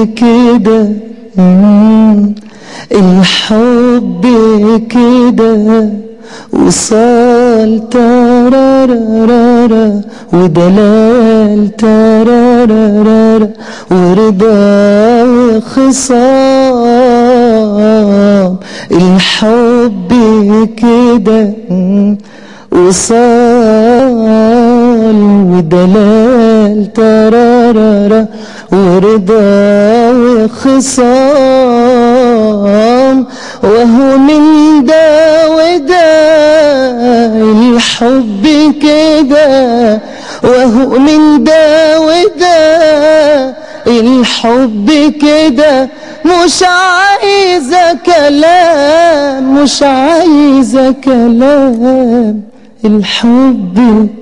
كده مم. الحب كده وصال ترارارارا ودلال ترارارارا ورضا وخصام الحب كده مم. وصال ودلال ترارارا ورضا وخصام وهو من ده وده الحب كده وهو من ده وده الحب كده مش عايزة كلام مش عايزة كلام الحب